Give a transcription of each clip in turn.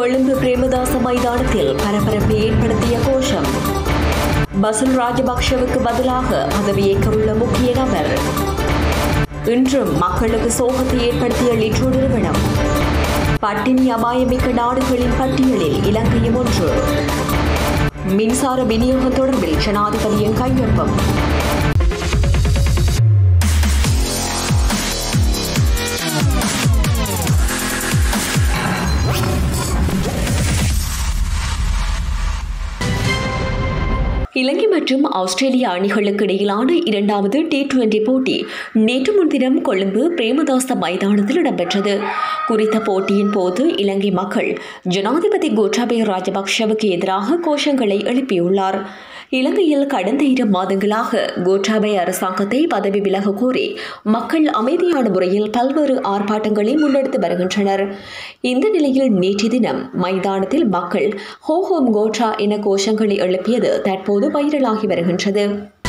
கொழும்பு பிரேமதாச மைதானத்தில் பரபரப்பை ஏற்படுத்திய கோஷம் பசுல் ராஜபக்ஷவுக்கு பதிலாக பதவியேற்க உள்ள முக்கிய நபர் இன்றும் மக்களுக்கு சோகத்தை ஏற்படுத்திய லிட்ரோ நிறுவனம் பட்டினி அபாயமிக்க நாடுகளின் பட்டியலில் இலங்கையும் ஒன்று மின்சார விநியோகம் தொடர்பில் ஜனாதிபதியின் கையொப்பம் இலங்கை மற்றும் ஆஸ்திரேலிய அணிகளுக்கு இடையிலான இரண்டாவது டி டுவெண்டி போட்டி நேற்று முன்தினம் கொழும்பு பிரேமதாச மைதானத்தில் இடம்பெற்றது குறித்த போட்டியின் போது இலங்கை மக்கள் ஜனாதிபதி கோட்டாபய ராஜபக்ஷவுக்கு எதிராக கோஷங்களை எழுப்பியுள்ளார் இலங்கையில் கடந்த இரு மாதங்களாக கோட்டாபய அரசாங்கத்தை பதவி விலக கோரி மக்கள் அமைதியான முறையில் பல்வேறு ஆர்ப்பாட்டங்களை முன்னெடுத்து வருகின்றனர் இந்த நிலையில் நேற்று தினம் மைதானத்தில் மக்கள் ஹோ ஹோம் கோட்டா என கோஷங்களை எழுப்பியது தற்போது வைரலாகி வருகின்றது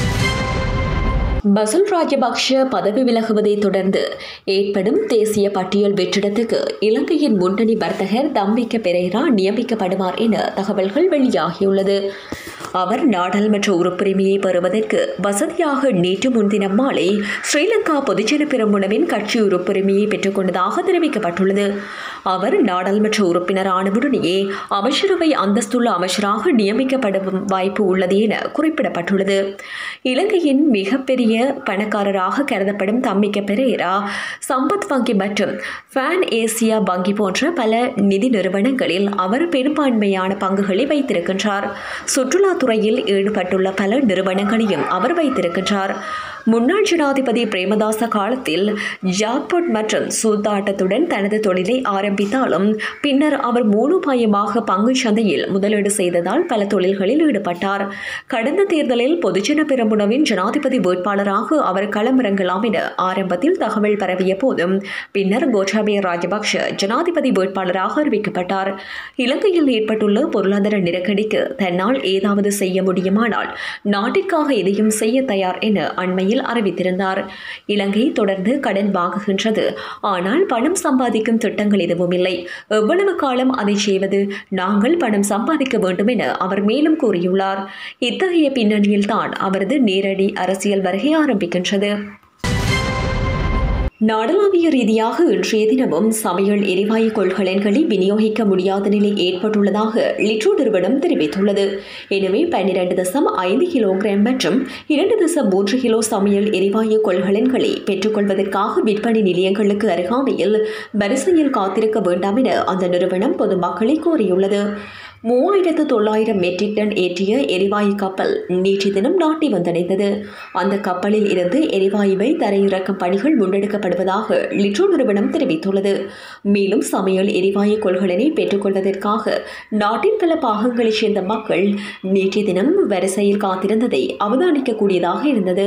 பசுல் ராஜபக்ஷ பதவி விலகுவதை தொடர்ந்து ஏற்படும் தேசிய பட்டியல் வெற்றிடத்துக்கு இலங்கையின் முன்னணி வர்த்தகர் தம்பிக்க பெரேரா நியமிக்கப்படுவார் என தகவல்கள் வெளியாகியுள்ளது அவர் நாடாளுமன்ற உறுப்புரிமையை பெறுவதற்கு வசதியாக நேற்று முன்தினம் மாலை ஸ்ரீலங்கா பொதுஜன பெருமுனவின் கட்சி உறுப்புரிமையை பெற்றுக்கொண்டதாக தெரிவிக்கப்பட்டுள்ளது அவர் நாடாளுமன்ற உறுப்பினரானவுடனேயே அமைச்சரவை அந்தஸ்துள்ள அமைச்சராக நியமிக்கப்படும் வாய்ப்பு உள்ளது என குறிப்பிடப்பட்டுள்ளது இலங்கையின் மிகப்பெரிய பணக்காரராக கருதப்படும் தம்மிக்க பெரேரா சம்பத் வங்கி மற்றும் ஃபேன் ஏசியா வங்கி போன்ற பல நிதி நிறுவனங்களில் அவர் பெரும்பான்மையான பங்குகளை வைத்திருக்கின்றார் சுற்றுலாத்துறையில் ஈடுபட்டுள்ள பல நிறுவனங்களையும் அவர் வைத்திருக்கின்றார் முன்னாள் ஜனாதிபதி பிரேமதாச காலத்தில் ஜாக்பாட் மற்றும் சூதாட்டத்துடன் தனது தொழிலை ஆரம்பித்தாலும் பின்னர் அவர் மூலோபாயமாக பங்கு சந்தையில் முதலீடு செய்ததால் பல தொழில்களில் ஈடுபட்டார் கடந்த தேர்தலில் பொதுஜன பெரமுனவின் ஜனாதிபதி வேட்பாளராக அவர் களமிறங்கலாம் என ஆரம்பத்தில் தகவல் பரவிய போதும் பின்னர் கோட்டாபய ராஜபக்ஷ ஜனாதிபதி வேட்பாளராக அறிவிக்கப்பட்டார் இலங்கையில் ஏற்பட்டுள்ள பொருளாதார நெருக்கடிக்கு தன்னால் ஏதாவது செய்ய முடியுமானால் நாட்டிற்காக எதையும் செய்ய தயார் என அண்மையில் அண்மையில் அறிவித்திருந்தார் இலங்கை தொடர்ந்து கடன் வாங்குகின்றது ஆனால் பணம் சம்பாதிக்கும் திட்டங்கள் எதுவும் இல்லை எவ்வளவு காலம் அதை செய்வது நாங்கள் பணம் சம்பாதிக்க வேண்டும் என அவர் மேலும் கூறியுள்ளார் இத்தகைய பின்னணியில்தான் அவரது நேரடி அரசியல் வருகை ஆரம்பிக்கின்றது நாடளாவிய ரீதியாக இன்றைய தினமும் சமையல் எரிவாயு கொள்கலன்களை விநியோகிக்க முடியாத நிலை ஏற்பட்டுள்ளதாக லிட்ரோ நிறுவனம் தெரிவித்துள்ளது எனவே பன்னிரண்டு தசம் ஐந்து கிலோகிராம் மற்றும் இரண்டு தசம் மூன்று கிலோ சமையல் எரிவாயு கொள்கலன்களை பெற்றுக்கொள்வதற்காக விற்பனை நிலையங்களுக்கு அருகாமையில் வரிசையில் காத்திருக்க வேண்டாம் என அந்த நிறுவனம் பொதுமக்களை கோரியுள்ளது மூவாயிரத்து தொள்ளாயிரம் மெட்ரிக் டன் ஏற்றிய எரிவாயு கப்பல் நேற்று தினம் நாட்டை வந்தடைந்தது அந்த கப்பலில் இருந்து எரிவாயுவை தரையிறக்கும் பணிகள் முன்னெடுக்கப்படுவதாக லிட்ரோ நிறுவனம் தெரிவித்துள்ளது மேலும் சமையல் எரிவாயு கொள்கலனை பெற்றுக்கொள்வதற்காக நாட்டின் பல பாகங்களைச் சேர்ந்த மக்கள் நேற்றைய தினம் வரிசையில் காத்திருந்ததை அவதானிக்கக்கூடியதாக இருந்தது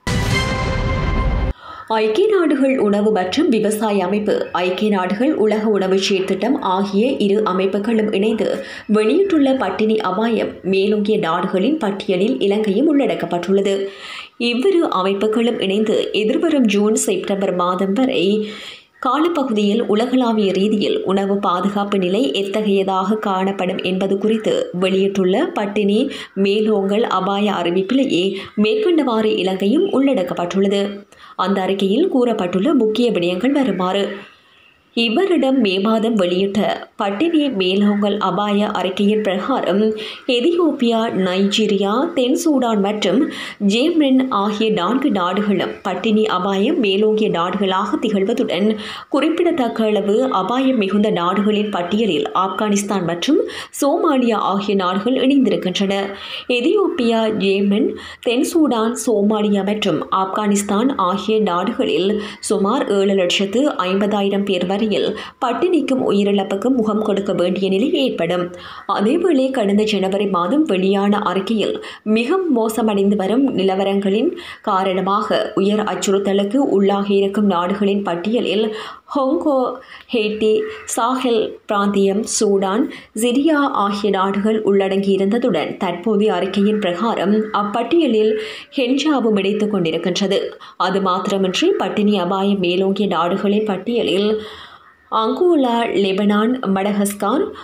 ஐக்கிய நாடுகள் உணவு மற்றும் விவசாய அமைப்பு ஐக்கிய நாடுகள் உலக உணவு செயற்திட்டம் ஆகிய இரு அமைப்புகளும் இணைந்து வெளியிட்டுள்ள பட்டினி அபாயம் மேலோங்கிய நாடுகளின் பட்டியலில் இலங்கையும் உள்ளடக்கப்பட்டுள்ளது இவ்விரு அமைப்புகளும் இணைந்து எதிர்வரும் ஜூன் செப்டம்பர் மாதம் வரை காலப்பகுதியில் உலகளாவிய ரீதியில் உணவு பாதுகாப்பு நிலை எத்தகையதாக காணப்படும் என்பது குறித்து வெளியிட்டுள்ள பட்டினி மேலோங்கல் அபாய அறிவிப்பிலேயே மேற்கண்டவாறு இலங்கையும் உள்ளடக்கப்பட்டுள்ளது அந்த அறிக்கையில் கூறப்பட்டுள்ள முக்கிய விடயங்கள் வருமாறு இவரிடம் மே மாதம் வெளியிட்ட பட்டினி மேலோங்கல் அபாய அறிக்கையின் பிரகாரம் எதியோப்பியா நைஜீரியா தென் சூடான் மற்றும் ஜேம்ரின் ஆகிய நான்கு நாடுகளும் பட்டினி அபாயம் மேலோங்கிய நாடுகளாக திகழ்வதுடன் குறிப்பிடத்தக்க அளவு அபாயம் மிகுந்த நாடுகளின் பட்டியலில் ஆப்கானிஸ்தான் மற்றும் சோமாலியா ஆகிய நாடுகள் இணைந்திருக்கின்றன எதியோப்பியா ஜேமன் தென் சூடான் சோமாலியா மற்றும் ஆப்கானிஸ்தான் ஆகிய நாடுகளில் சுமார் ஏழு லட்சத்து ஐம்பதாயிரம் பேர் வரை வகையில் பட்டினிக்கும் உயிரிழப்புக்கும் முகம் கொடுக்க வேண்டிய நிலை ஏற்படும் அதேவேளை கடந்த ஜனவரி மாதம் வெளியான அறிக்கையில் மிக மோசமடைந்து வரும் நிலவரங்களின் காரணமாக உயர் அச்சுறுத்தலுக்கு உள்ளாகியிருக்கும் நாடுகளின் பட்டியலில் ஹொங்கோ ஹெய்டி சாஹெல் பிராந்தியம் சூடான் சிரியா ஆகிய நாடுகள் உள்ளடங்கியிருந்ததுடன் தற்போதைய அறிக்கையின் பிரகாரம் அப்பட்டியலில் ஹென்ஜாவும் இணைத்துக் கொண்டிருக்கின்றது அது மாத்திரமின்றி பட்டினி அபாயம் மேலோங்கிய நாடுகளின் பட்டியலில் அங்கோலா லெபனான் மடகஸ்கார்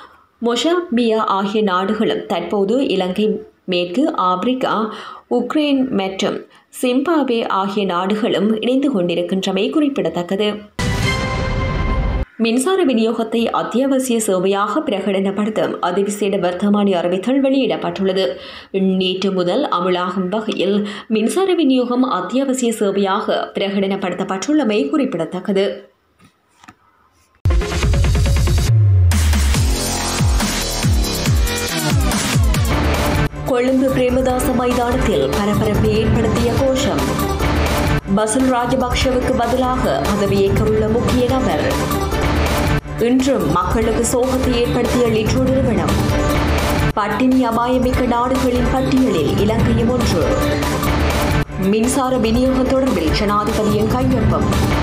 மொஷாம்பியா ஆகிய நாடுகளும் தற்போது இலங்கை மேற்கு ஆப்பிரிக்கா உக்ரைன் மற்றும் சிம்பாவே ஆகிய நாடுகளும் இணைந்து கொண்டிருக்கின்றமை குறிப்பிடத்தக்கது மின்சார விநியோகத்தை அத்தியாவசிய சேவையாக பிரகடனப்படுத்தும் அதிவிசேட வர்த்தமானி அறிவித்தல் வெளியிடப்பட்டுள்ளது நேற்று முதல் அமலாகும் வகையில் மின்சார விநியோகம் அத்தியாவசிய சேவையாக பிரகடனப்படுத்தப்பட்டுள்ளமை குறிப்பிடத்தக்கது கொழும்பு பிரேமதாச மைதானத்தில் பரபரப்பை ஏற்படுத்திய கோஷம் பசுல் ராஜபக்ஷவுக்கு பதிலாக பதவியேற்க உள்ள முக்கிய நபர் இன்றும் மக்களுக்கு சோகத்தை ஏற்படுத்திய லிட்ரோ நிறுவனம் பட்டினி அபாயமிக்க நாடுகளின் பட்டியலில் இலங்கையும் ஒன்று மின்சார விநியோகம் தொடர்பில் ஜனாதிபதியின் கையொப்பம்